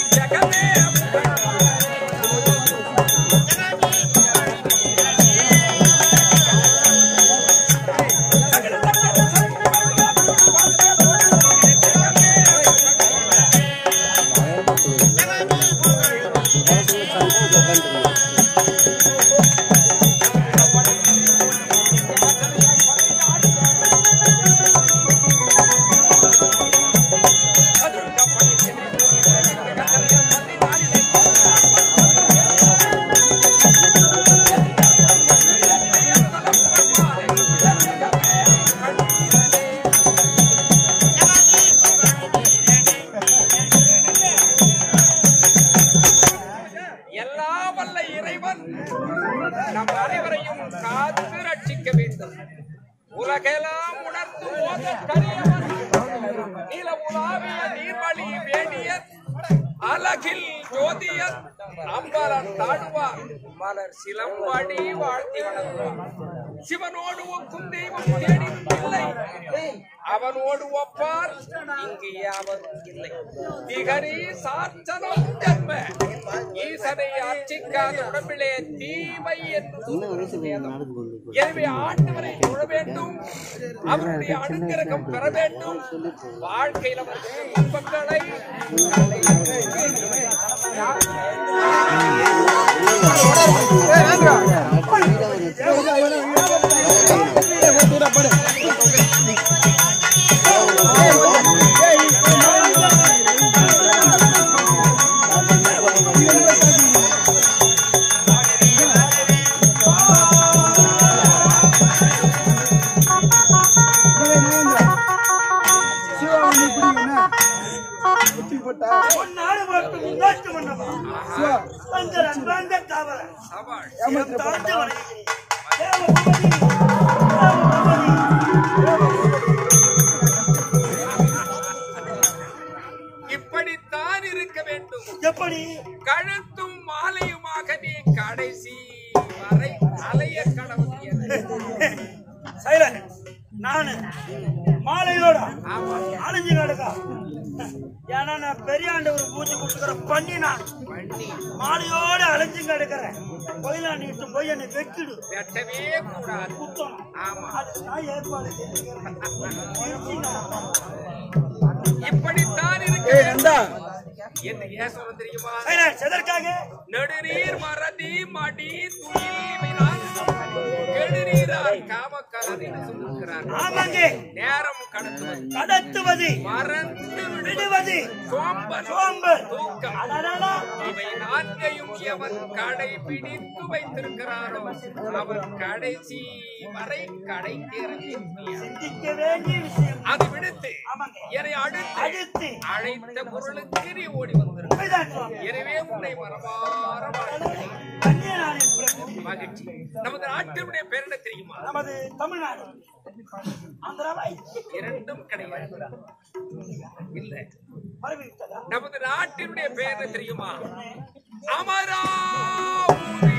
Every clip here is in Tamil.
ஜெகமே எல்லா வல்ல இறைவன் நம் அனைவரையும் காத்து ரட்சிக்க வேண்டும் உலகெல்லாம் உணர்ந்து ஓதற்கரியவன் நீல உலாவிய நீர்வழி வேண்டியர் அழகில் ஜோதியர் அம்பலன் தாடுவார் மலர் சிலம்படி வாழ்த்தி வணங்குவார் சிவனோடு ஒக்கும் தெய்வம் தேடினும் இல்லை அவனோடு ஒப்பார் இங்கு யாவரும் இல்லை திகரி சார்ச்சனம் ஜன்ம ஈசனை அர்ச்சிக்காத உடம்பிலே தீமை என்று சொல்லுகிறது வேதம். எனவே ஆண்டவரை தொழ வேண்டும் அவருடைய அனுக்கிரகம் பெற வேண்டும் வாழ்க்கையில் அவருடைய துன்பங்களை பொன்னாடு பார்த்து முன்னாட்டு மன்னவா தங்கள் அன்பார்ந்த காவலர் சவால் சிரம் தாழ்ந்து வணங்குகிறேன். தேவ பூபதி, தேவ பூபதி. இப்படித்தான் இருக்க வேண்டும் எப்படி கழுத்தும் மாலையுமாக நீ கடைசி வரை அலைய கடவுள் சைலன் நானு மாலையோட அழிஞ்சு கிடக்கா ஏன்னா நான் பெரியாண்டவர் பூஜை கொடுத்துக்கிற பண்ணி நான் மாலையோட அழிஞ்சு கிடக்கிறேன் கோயிலாண்டிட்டு போய் என்னை வெட்டிடு வெட்டவே கூடாது குத்தணும் ஆமா அது நான் ஏற்பாடு செஞ்சுக்கிறேன் இப்படித்தான் இருக்க வேண்டும் என்ன ஏன் சொல்ல தெரியுமா சைலன் எதற்காக நெடுநீர் மறதி மடி துயில்வினான் கெடுநீரால் காமக்காரர் என்று சொல்லுகிறார் ஆமாங்க நேரம் கடத்துவது கடத்துவது மறந்து விடுவது விடுவது சோம்பல் சோம்பல் தூக்கம் அடடடா. இவை நான்கையும் எவன் கடைபிடித்து வைத்திருக்கிறானோ அவன் கடைசி வரை கடை தேரவே முடியாது சிந்திக்க வேண்டிய விஷயம் அது விடுத்து ஆமாங்க. என்னை அடுத்து அடுத்து அழைத்த பொருளுக்கு நீ ஓடி வந்திருக்க உண்மைதான் சுவாமி. எனவே உன்னை மனமாற வாழ்த்துகிறேன். கன்னியநாளின் பிரபு மகிழ்ச்சி நமது நாட்டினுடைய பேர் என்ன தெரியுமா நமது தமிழ்நாடு ஆந்திராவை இரண்டும் கிடையாது இல்ல பரவிவிட்டதா நமது நாட்டினுடைய பேர் என்ன தெரியுமா அமராவதி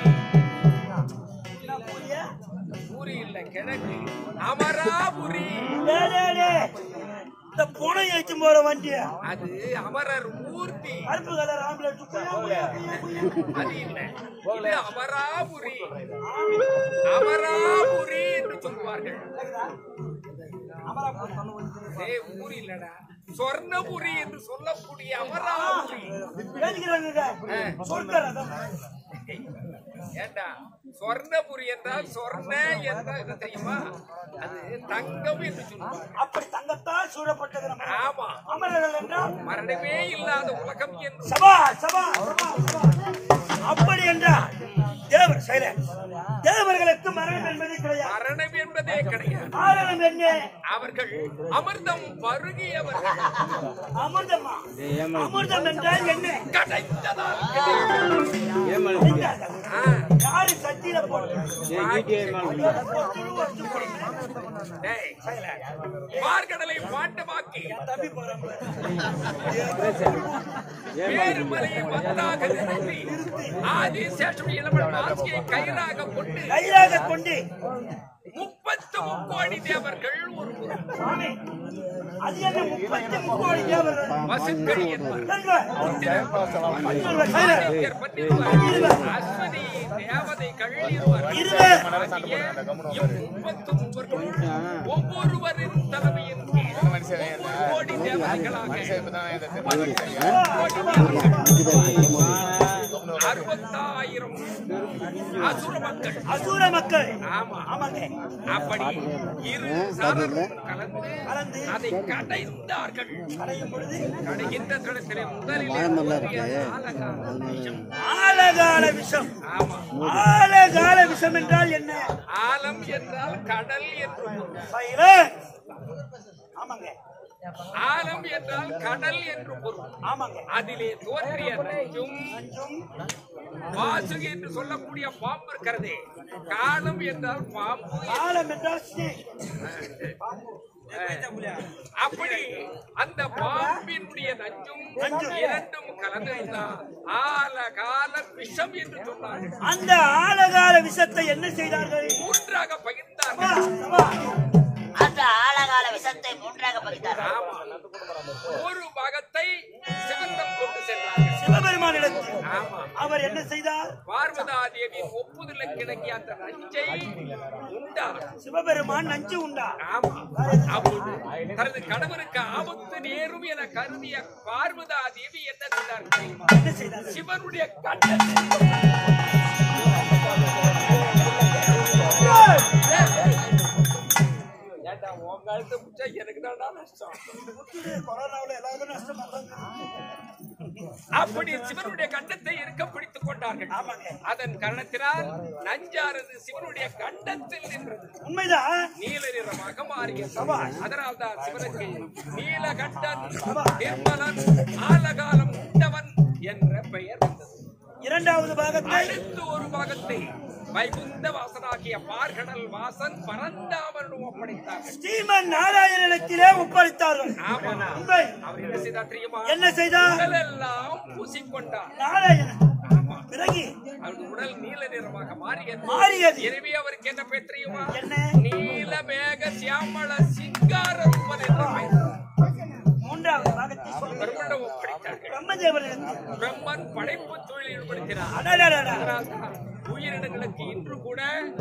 என்ன கூறிய? பூரி இல்ல கிழக்கு அமராபுரி டே, டே, டே. இந்த பூனை ஏற்றும் போற வண்டிய அது அமரர் மூர்த்தி கருப்பு கலர் ஆம்புலன்ஸ் குய்யா, குய்யா, குய்யா, குய்யா. அது இல்ல இது அமராபுரி அமராபுரி என்று சொல்வார்கள் ஏய், ஊர் இல்லடா சொர்ணபுரி என்று சொல்லக்கூடிய அமராபுரி பேசிக்கிறாங்க சொல்றாரு அதான். ஏண்டா சொர்ணபுரி என்றால் சொர்ண என்றால் என்ன தெரியுமா அது தங்கம் என்று சொல்லுவாங்க அப்படி தங்கத்தால் சூழப்பட்டது நம்ம ஆமா அமரர்கள் என்றால் மரணமே இல்லாத உலகம் என்று சபா சபா சபா சபா. அப்படி என்றால் தேவர் சைல தேவர்களுக்கு மரணம் என்பது கிடையாது மரணம் என்பதே கிடையாது காரணம் என்ன அவர்கள் அமிர்தம் பருகியவர்கள் அமிர்தமா அமிர்தம் என்றால் என்ன கிடைத்ததால் கிடையாது. ஆ, யாரு கத்தியில போட்டு டேய், பார்க்கடலை பாண்டமாக்கி தம்பி போறான் வேறுமலையை மத்தாக நிறுத்தி ஆதிசேஷன் இளவன் ஆட்சியை கயிறாக கொண்டு கையிலாக கொண்டு முப்பது முப்பத்து முக்கோடி தேவர்கள் ஒரு புறம் சுவாமி அது என்ன முப்பத்தி முக்கோடி தேவர்கள் வசுக்கரி என்பவர் சொல்லுங்க. சொல்லுங்க. ஆதித்யர் பன்னிருவர் அஸ்வதி தேவதைகள் இருவர் இருவர். ஆகிய இம்முப்பத்து முப்பர்களுள் ஒவ்வொருவரின் தலைமையின் கீழ் ஒவ்வொரு கோடி தேவதைகளாக அறுபத்தாயிரம் அசுர மக்கள் அசூர மக்கள் ஆமா ஆமாங்க அப்படி இரு சாரரும் கலந்து கலந்து அதை கடைந்தார்கள் அடையும் பொழுது கடைகின்ற தடத்திலே முதலிலே தோன்றிய ஆலகால விஷம். ஆலகால விஷம் ஆமா ஆலகால விஷம் என்றால் என்ன ஆலம் என்றால் கடல் என்று பொருள். சைலண்ட். ஆமாங்க ஆலம் என்றால் கடல் என்று பொருள் ஆமாங்க அதிலே தோன்றிய நஞ்சும் நஞ்சும் வாசுகி என்று சொல்லக்கூடிய பாம்பு இருக்கிறதே காலம் என்றால் பாம்பு ஆலம் என்றால் snake. அப்படி அந்த பாம்பினுடைய நஞ்சும் இரண்டும் கலந்திருந்தால் ஆல கால விஷம் என்று சொன்னார்கள் அந்த ஆலகால விஷத்தை என்ன செய்தார்கள் மூன்றாக அப்பா, பகிர்ந்தார்கள் அப்பா, அந்த ஆழகால விஷத்தை மூன்றாக பகிர்ந்தார்கள் ஆமா. ஒரு பாகத்தை சிவந்தம் கொண்டு சென்றார்கள் சிவபெருமானிடத்தில் ஆமா அவர் என்ன செய்தார் பார்வதா தேவியின் ஒப்புதலை கிடைக்கிய அந்த நஞ்சை உண்டார் சிவபெருமான் நஞ்சு உண்டா ஆமா அப்போது தனது கணவருக்கு ஆபத்து நேரும் என கருதிய பார்வதா தேவி என்ன செய்தார் தெரியுமா? என்ன செய்தார் சிவனுடைய கண்ணத்தை ஏண்டா உன் கழுத்தை பிடிச்சா எனக்கு தான்டா நஷ்டம் கொரோனாவுல எல்லாருக்கும் நஷ்டம் வந்தாங்க. அப்படி சிவனுடைய கண்டத்தை இருக்க பிடித்துக் கொண்டார்கள் ஆமாங்க அதன் காரணத்தினால் நஞ்சானது சிவனுடைய கண்டத்தில் நின்றது உண்மைதான் நீல நிறமாக மாறியது அதனால் தான் சிவனுக்கு நீலகண்டன் நிர்மலன் ஆலகாலம் உண்டவன் என்ற பெயர் வந்தது இரண்டாவது பாகத்தை அடுத்து ஒரு பாகத்தை வைகுந்த வாசனாகிய பார்கடல் வாசன் பரந்தாமனும் ஒப்படைத்தார்கள் ஸ்ரீமன் நாராயணத்திலே ஒப்படைத்தார்கள் ஆமா உண்மை அவர் என்ன செய்தார் தெரியுமா என்ன செய்தார் உடலெல்லாம் பூசிக்கொண்டார் நாராயணன் ஆமா பிறகு அவரது உடல் நீல நிறமாக மாறியது மாறியது. எனவே அவருக்கு என்ன பெயர் தெரியுமா என்ன? நீல மேக சியாமள சிங்கார ரூபன் என்ற பெயர் மூன்றாவது பாகத்தை சொல்லுங்கள் பிரம்மண்டம் ஒப்படைத்தார்கள் பிரம்மதேவனிடத்தில் பிரம்மன் படைப்பு தொழில் ஈடுபடுத்தினார் அடடடடா. அதனால்தான் உயிரினங்களுக்கு இன்று கூட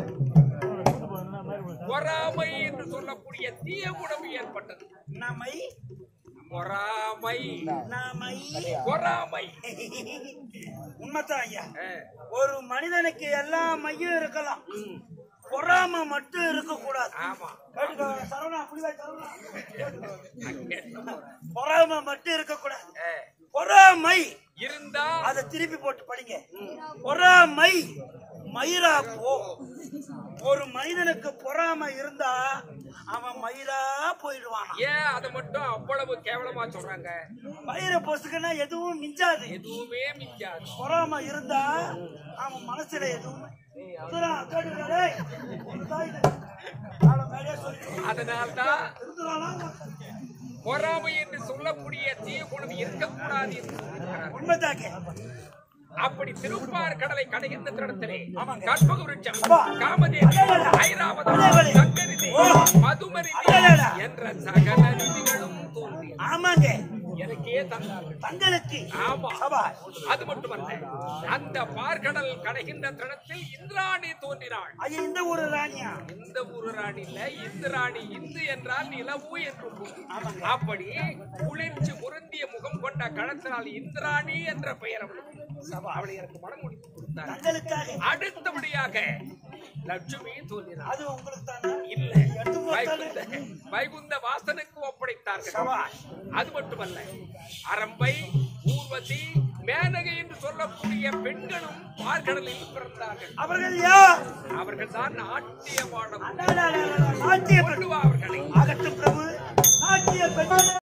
பொறாமை என்று சொல்லக்கூடிய தீய குணம் ஏற்பட்டது நம்மை பொறாமை நாமை பொறாமை உண்மைதான் ஐயா அஹ், ஒரு மனிதனுக்கு எல்லா மையம் இருக்கலாம் பொறாம மட்டும் இருக்கக்கூடாது ஆமா கேட்டுக்கோ, சரவணா, புரியுதா, சரவணா? அங்கே பொறாம மட்டும் இருக்கக்கூடாது அஹ், பொறாமை இருந்தா அதை திருப்பி போட்டு படிங்க பொறாமை மயிரா போ ஒரு மனிதனுக்கு பொறாமை இருந்தா அவன் மயிரா போயிடுவான் ஏன் அதை மட்டும் அவ்வளவு கேவலமா சொல்றாங்க மயிரை பொசுக்குன்னா எதுவும் மிஞ்சாது எதுவுமே மிஞ்சாது பொறாம இருந்தா அவன் மனசுல எதுவும் இருந்துடா, கேட்டுக்கடா, டேய். ஒரு தாய் நாளை மேலேயே சொல்லிட்டு அதனால்தான் இருந்துடானா? பொறாமை என்று சொல்லக்கூடிய தீய குணம் இருக்கக்கூடாது என்று சொல்கிறார்கள். உண்மைதாங்க அப்படி திருப்பார் கடலை கடைகின்ற தருணத்திலே ஆமாங்க. கற்பக விருட்சம் அப்பா. காமதேவி அடடடா. ஐராவதம் அடடடா. சங்கரிதி ஓ. மதுமரிதி அடடடா. என்ற சகல நிதிகளும் தோன்றிய ஆமாங்க எனக்கே தந்தார்கள் தங்களுக்கு ஆமா சபா அது மட்டுமல்ல அந்த பார்க்கடல் கடைகின்ற தருணத்தில் இந்திராணி தோன்றினாள் ஐயா இந்த ஊரு ராணியா இந்த ஊரு ராணி இல்ல இந்திராணி இந்து என்றால் நிலவு என்று பொருள். அப்படி குளிர்ச்சி முருந்திய முகம் கொண்ட களத்தினால் இந்திராணி என்ற பெயர் அவளுக்கு அவளை எனக்கு மனம் முடித்து கொடுத்தார் தங்களுக்காக அடுத்தபடியாக லட்சுமி தோன்றினார் அது உங்களுக்கு தானே இல்ல எடுத்து போட்டாலே. வைகுந்த வைகுந்த வாசனுக்கு ஒப்படைத்தார்கள் அது மட்டுமல்ல அரம்பை ஊர்வசி மேனகை என்று சொல்லக்கூடிய பெண்களும் பார்க்கடலில் பிறந்தார்கள் அவர்கள் யார் அவர்கள் தான் நாட்டியமாடும் அடடடடடா, நாட்டிய பெண் கொண்டு வா அவர்களை ஆகட்டும் பிரபு நாட்டிய பெண்